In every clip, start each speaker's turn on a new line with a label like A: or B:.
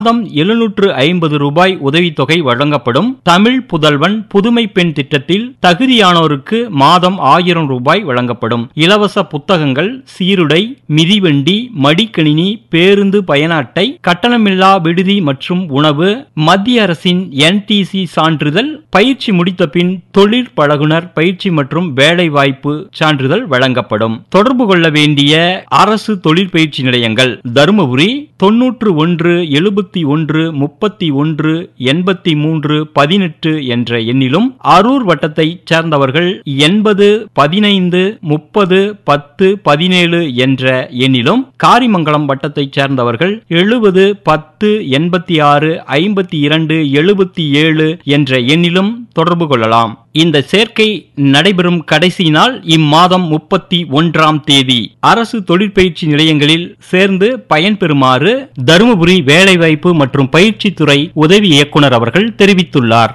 A: மாதம் எழுநூற்று ஐம்பது ரூபாய் உதவித்தொகை வழங்கப்படும் தமிழ் புதல்வன் புதுமை பெண் திட்டத்தில் தகுதியானோருக்கு மாதம் ஆயிரம் ரூபாய் வழங்கப்படும் இலவச புத்தகங்கள் சீருடை மிதிவண்டி மடிக்கணினி பேருந்து பயண அட்டை கட்டணமில்லா விடுதி மற்றும் உணவு மத்திய அரசின் என்டிசி சான்றிதழ் பயிற்சி முடித்த பின் தொழிற் பழகுனர் பயிற்சி மற்றும் வேலைவாய்ப்பு சான்றிதழ் வழங்கப்படும் தொடர்பு கொள்ள வேண்டிய அரசு தொழிற்பயிற்சி நிலையங்கள் தருமபுரி தொன்னூற்று ஒன்று எழுபத்தி ஒன்று முப்பத்தி ஒன்று எண்பத்தி மூன்று பதினெட்டு என்ற எண்ணிலும் அரூர் வட்டத்தைச் சேர்ந்தவர்கள் எண்பது பதினைந்து முப்பது பத்து பதினேழு என்ற எண்ணிலும் காரிமங்கலம் வட்டத்தைச் சேர்ந்தவர்கள் எழுபது பத்து எண்பத்தி ஆறு ஐம்பத்தி இரண்டு எழுபத்தி ஏழு என்ற எண்ணிலும் தொடர்பு கொள்ளலாம் இந்த சேர்க்கை நடைபெறும் கடைசி நாள் இம்மாதம் முப்பத்தி ஒன்றாம் தேதி அரசு தொழிற்பயிற்சி நிலையங்களில் சேர்ந்து பயன்பெறுமாறு தருமபுரி வேலைவாய்ப்பு மற்றும் பயிற்சித்துறை உதவி இயக்குனர் அவர்கள் தெரிவித்துள்ளார்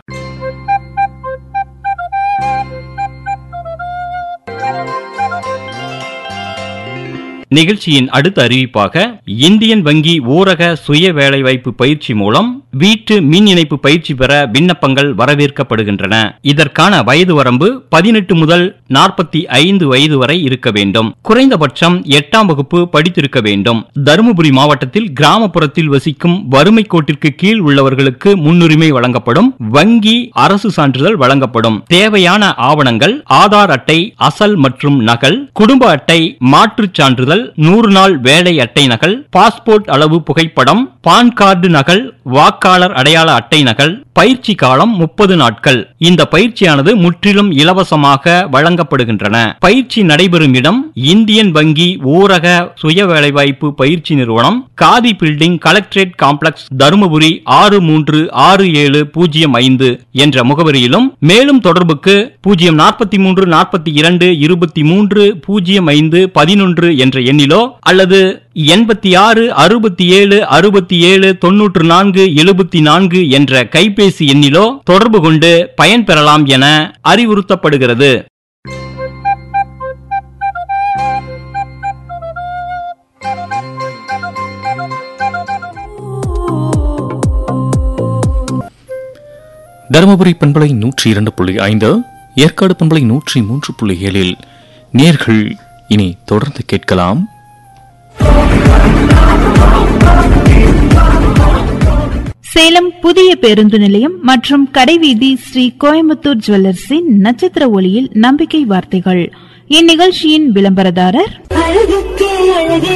A: நிகழ்ச்சியின் அடுத்த அறிவிப்பாக இந்தியன் வங்கி ஊரக சுய வேலைவாய்ப்பு பயிற்சி மூலம் வீட்டு மின் இணைப்பு பயிற்சி பெற விண்ணப்பங்கள் வரவேற்கப்படுகின்றன இதற்கான வயது வரம்பு பதினெட்டு முதல் நாற்பத்தி ஐந்து வயது வரை இருக்க வேண்டும் குறைந்தபட்சம் எட்டாம் வகுப்பு படித்திருக்க வேண்டும் தருமபுரி மாவட்டத்தில் கிராமப்புறத்தில் வசிக்கும் வறுமை கோட்டிற்கு கீழ் உள்ளவர்களுக்கு முன்னுரிமை வழங்கப்படும் வங்கி அரசு சான்றிதழ் வழங்கப்படும் தேவையான ஆவணங்கள் ஆதார் அட்டை அசல் மற்றும் நகல் குடும்ப அட்டை மாற்றுச் சான்றிதழ் நூறு நாள் வேலை அட்டை நகல் பாஸ்போர்ட் அளவு புகைப்படம் பான் கார்டு நகல் வாக்காளர் அடையாள அட்டை நகல் பயிற்சி காலம் முப்பது நாட்கள் இந்த பயிற்சியானது முற்றிலும் இலவசமாக வழங்கப்படுகின்றன பயிற்சி நடைபெறும் இடம் இந்தியன் வங்கி ஊரக சுய வேலைவாய்ப்பு பயிற்சி நிறுவனம் Khadi building collectorate complex Dharmapuri ஆறு மூன்று ஆறு ஏழு பூஜ்ஜியம் ஐந்து என்ற முகவரியிலும் மேலும் தொடர்புக்கு பூஜ்ஜியம் நாற்பத்தி மூன்று நாற்பத்தி இரண்டு இருபத்தி மூன்று பூஜ்ஜியம் ஐந்து பதினொன்று என்ற எண்ணிலோ அல்லது எண்பத்தி ஆறு அறுபத்தி ஏழு அறுபத்தி ஏழு தொன்னூற்று நான்கு எழுபத்தி நான்கு என்ற கைபேசி எண்ணிலோ தொடர்பு கொண்டு பயன்பெறலாம் என அறிவுறுத்தப்படுகிறது
B: தருமபுரி பண்பலை நூற்றி இரண்டு புள்ளி ஐந்து ஏற்காடு பண்பலை நூற்றி மூன்று புள்ளி ஏழில் நேர்கள் இனி தொடர்ந்து கேட்கலாம்
C: சேலம் புதிய பேருந்து நிலையம் மற்றும் கடைவீதி ஸ்ரீ கோயம்புத்தூர் ஜுவல்லர்ஸின் நட்சத்திர ஒளியில் நம்பிக்கை வார்த்தைகள் இந்நிகழ்ச்சியின் விளம்பரதாரர்
D: அழகுக்கே அழகே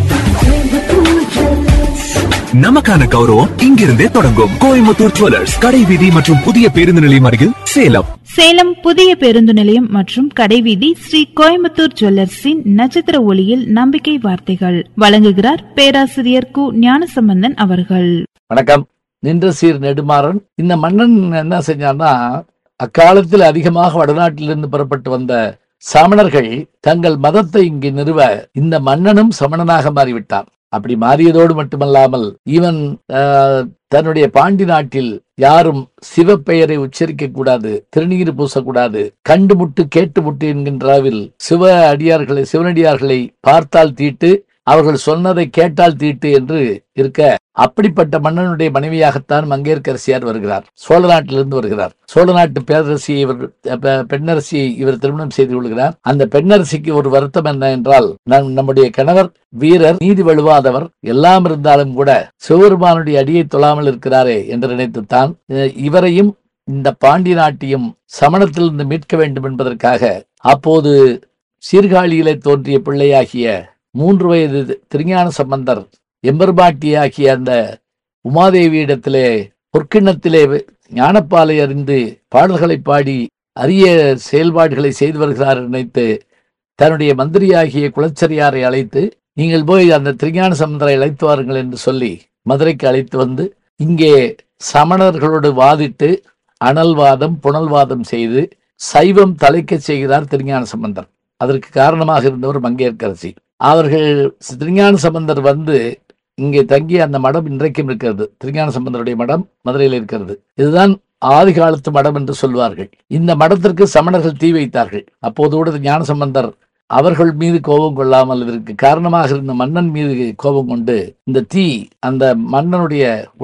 E: நமக்கான கௌரவம் இங்கிருந்தே தொடங்கும் கோயம்புத்தூர் ஜுவல்லர்ஸ் கடை வீதி மற்றும் புதிய பேருந்து நிலையம் அருகில் சேலம்
C: சேலம் புதிய பேருந்து நிலையம் மற்றும் கடைவீதி ஸ்ரீ கோயம்புத்தூர் ஜுவல்லர்ஸின் நட்சத்திர ஒளியில் நம்பிக்கை வார்த்தைகள் வழங்குகிறார் பேராசிரியர் கு ஞானசம்பந்தன் அவர்கள்
F: வணக்கம் நின்ற சீர் நெடுமாறன் இந்த மன்னன் என்ன செஞ்சான்னா அக்காலத்தில் அதிகமாக வடநாட்டிலிருந்து புறப்பட்டு வந்த சமணர்கள் தங்கள் மதத்தை இங்கு நிறுவ இந்த மன்னனும் சமணனாக மாறிவிட்டான் அப்படி மாறியதோடு மட்டுமல்லாமல் இவன் ஆஹ், தன்னுடைய பாண்டி நாட்டில் யாரும் சிவப்பெயரை உச்சரிக்க கூடாது திருநீர் பூசக்கூடாது கண்டு முட்டு கேட்டு முட்டு என்கின்ற அளவில் சிவ அடியார்களை சிவனடியார்களை பார்த்தால் தீட்டு அவர்கள் சொன்னதை கேட்டால் தீட்டு என்று இருக்க அப்படிப்பட்ட மன்னனுடைய மனைவியாகத்தான் மங்கையர்க்கரசியார் வருகிறார் சோழ நாட்டிலிருந்து வருகிறார் சோழ நாட்டு பேரரசியை இவர் பெ- பெண்ணரசியை இவர் திருமணம் செய்து கொள்கிறார் அந்த பெண்ணரசிக்கு ஒரு வருத்தம் என்ன என்றால் நம் நம்முடைய கணவர் வீரர் நீதி வலுவாதவர் எல்லாம் இருந்தாலும் கூட சிவபெருமானுடைய அடியை தொழாமல் இருக்கிறாரே என்று நினைத்துத்தான் அஹ், இவரையும் இந்த பாண்டி நாட்டையும் சமணத்திலிருந்து மீட்க வேண்டும் என்பதற்காக அப்போது சீர்காழியிலே தோன்றிய பிள்ளையாகிய மூன்று வயது திருஞான சம்பந்தர் எம்பெருமாட்டியாகிய அந்த உமாதேவியிடத்திலே பொற்கிண்ணத்திலே ஞானப்பாலை அறிந்து பாடல்களை பாடி அரிய செயல்பாடுகளை செய்து வருகிறார் என்று நினைத்து தன்னுடைய மந்திரியாகிய குலச்சரியாரை அழைத்து நீங்கள் போய் அந்த திருஞான சம்பந்தரை அழைத்து வாருங்கள் என்று சொல்லி மதுரைக்கு அழைத்து வந்து இங்கே சமணர்களோடு வாதிட்டு அனல்வாதம் புனல்வாதம் செய்து சைவம் தலைக்கச் செய்கிறார் திருஞான சம்பந்தர் அதற்கு காரணமாக இருந்தவர் மங்கையர்க்கரசி அவர்கள் திருஞான சம்பந்தர் வந்து இங்கே தங்கி அந்த மடம் இன்றைக்கும் இருக்கிறது திருஞான சம்பந்தருடைய மடம் மதுரையில் இருக்கிறது இதுதான் ஆதி காலத்து மடம் என்று சொல்வார்கள் இந்த மடத்திற்கு சமணர்கள் தீ வைத்தார்கள் அப்போது கூட ஞான சம்பந்தர் அவர்கள் மீது கோபம் கொள்ளாமல் இதற்கு காரணமாக இருந்த மன்னன் மீது கோபம் கொண்டு இந்த தீ அந்த மன்னனுடைய